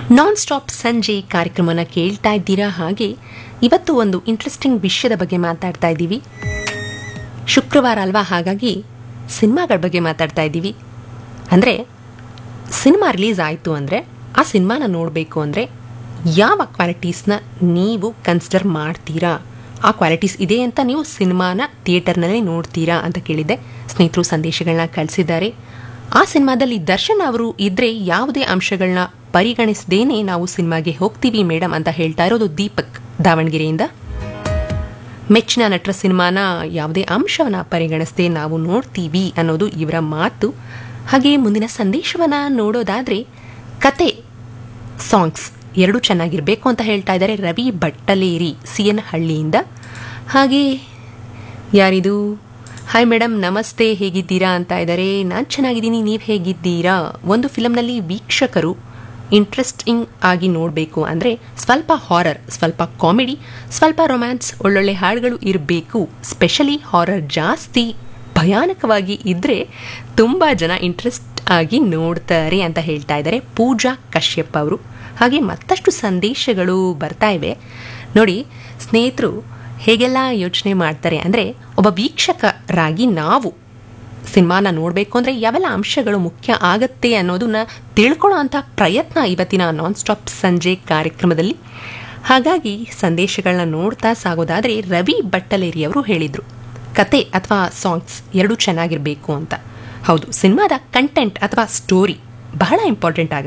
non stop ಸಂಜೆ ಕಾರ್ಯಕ್ರಮನ ಕೇಳ್ತಾ ಇದ್ದೀರಾ ಹಾಗೆ ಇವತ್ತು ಒಂದು ಇಂಟ್ರೆಸ್ಟಿಂಗ್ ವಿಷಯದ ಬಗ್ಗೆ ಮಾತಾಡ್ತಾ ಇದ್ದೀವಿ ಶುಕ್ರವಾರ ಅಲ್ವಾ ಹಾಗಾಗಿ ಸಿನಿಮಾಗಳ ಬಗ್ಗೆ ಮಾತಾಡ್ತಾ ಇದ್ದೀವಿ ಅಂದರೆ ಸಿನಿಮಾ ರಿಲೀಸ್ ಆಯಿತು ಅಂದರೆ ಆ ಸಿನಿಮಾನ ನೋಡಬೇಕು ಅಂದರೆ ಯಾವ ಕ್ವಾಲಿಟೀಸ್ನ ನೀವು ಕನ್ಸಿಡರ್ ಮಾಡ್ತೀರಾ ಆ ಕ್ವಾಲಿಟೀಸ್ ಇದೆ ಅಂತ ನೀವು ಸಿನಿಮಾನ ಥಿಯೇಟರ್ನಲ್ಲಿ ನೋಡ್ತೀರಾ ಅಂತ ಕೇಳಿದ್ದೆ ಸ್ನೇಹಿತರು ಸಂದೇಶಗಳನ್ನ ಕಳಿಸಿದ್ದಾರೆ ಆ ಸಿನಿಮಾದಲ್ಲಿ ದರ್ಶನ್ ಅವರು ಇದ್ರೆ ಯಾವುದೇ ಅಂಶಗಳನ್ನ ಪರಿಗಣಿಸದೇನೆ ನಾವು ಸಿನಿಮಾಗೆ ಹೋಗ್ತೀವಿ ಮೇಡಮ್ ಅಂತ ಹೇಳ್ತಾ ಇರೋದು ದೀಪಕ್ ದಾವಣಗೆರೆಯಿಂದ ಮೆಚ್ಚಿನ ನಟರ ಸಿನಿಮಾನ ಯಾವುದೇ ಅಂಶವನ್ನ ಪರಿಗಣಿಸದೆ ನಾವು ನೋಡ್ತೀವಿ ಅನ್ನೋದು ಇವರ ಮಾತು ಹಾಗೆ ಮುಂದಿನ ಸಂದೇಶವನ್ನ ನೋಡೋದಾದ್ರೆ ಕತೆ ಸಾಂಗ್ಸ್ ಎರಡು ಚೆನ್ನಾಗಿರಬೇಕು ಅಂತ ಹೇಳ್ತಾ ಇದ್ದಾರೆ ರವಿ ಬಟ್ಟಲೇರಿ ಸಿ ಎನ್ ಹಳ್ಳಿಯಿಂದ ಹಾಗೆ ಯಾರಿದು ಹಾಯ್ ಮೇಡಮ್ ನಮಸ್ತೆ ಹೇಗಿದ್ದೀರಾ ಅಂತ ಇದ್ದಾರೆ ನಾನು ಚೆನ್ನಾಗಿದ್ದೀನಿ ನೀವು ಹೇಗಿದ್ದೀರಾ ಒಂದು ಫಿಲಮ್ನಲ್ಲಿ ವೀಕ್ಷಕರು ಇಂಟ್ರೆಸ್ಟಿಂಗ್ ಆಗಿ ನೋಡಬೇಕು ಅಂದರೆ ಸ್ವಲ್ಪ ಹಾರರ್ ಸ್ವಲ್ಪ ಕಾಮಿಡಿ ಸ್ವಲ್ಪ ರೊಮ್ಯಾನ್ಸ್ ಒಳ್ಳೊಳ್ಳೆ ಹಾಡುಗಳು ಇರಬೇಕು ಸ್ಪೆಷಲಿ ಹಾರರ್ ಜಾಸ್ತಿ ಭಯಾನಕವಾಗಿ ಇದ್ದರೆ ತುಂಬ ಜನ ಇಂಟ್ರೆಸ್ಟ್ ಆಗಿ ನೋಡ್ತಾರೆ ಅಂತ ಹೇಳ್ತಾ ಇದ್ದಾರೆ ಪೂಜಾ ಕಶ್ಯಪ್ ಅವರು ಹಾಗೆ ಮತ್ತಷ್ಟು ಸಂದೇಶಗಳು ಬರ್ತಾ ಇವೆ ನೋಡಿ ಸ್ನೇಹಿತರು ಹೇಗೆಲ್ಲ ಯೋಚನೆ ಮಾಡ್ತಾರೆ ಅಂದರೆ ಒಬ್ಬ ವೀಕ್ಷಕರಾಗಿ ನಾವು ಸಿನಿಮಾನ ನೋಡಬೇಕು ಅಂದರೆ ಯಾವೆಲ್ಲ ಅಂಶಗಳು ಮುಖ್ಯ ಆಗತ್ತೆ ಅನ್ನೋದನ್ನ ತಿಳ್ಕೊಳ್ಳೋ ಅಂಥ ಪ್ರಯತ್ನ ಇವತ್ತಿನ ನಾನ್ ಸ್ಟಾಪ್ ಸಂಜೆ ಕಾರ್ಯಕ್ರಮದಲ್ಲಿ ಹಾಗಾಗಿ ಸಂದೇಶಗಳನ್ನ ನೋಡ್ತಾ ಸಾಗೋದಾದರೆ ರವಿ ಬಟ್ಟಲೇರಿ ಅವರು ಹೇಳಿದರು ಕತೆ ಅಥವಾ ಸಾಂಗ್ಸ್ ಎರಡೂ ಚೆನ್ನಾಗಿರಬೇಕು ಅಂತ ಹೌದು ಸಿನಿಮಾದ ಕಂಟೆಂಟ್ ಅಥವಾ ಸ್ಟೋರಿ ಬಹಳ ಇಂಪಾರ್ಟೆಂಟ್ ಆಗುತ್ತೆ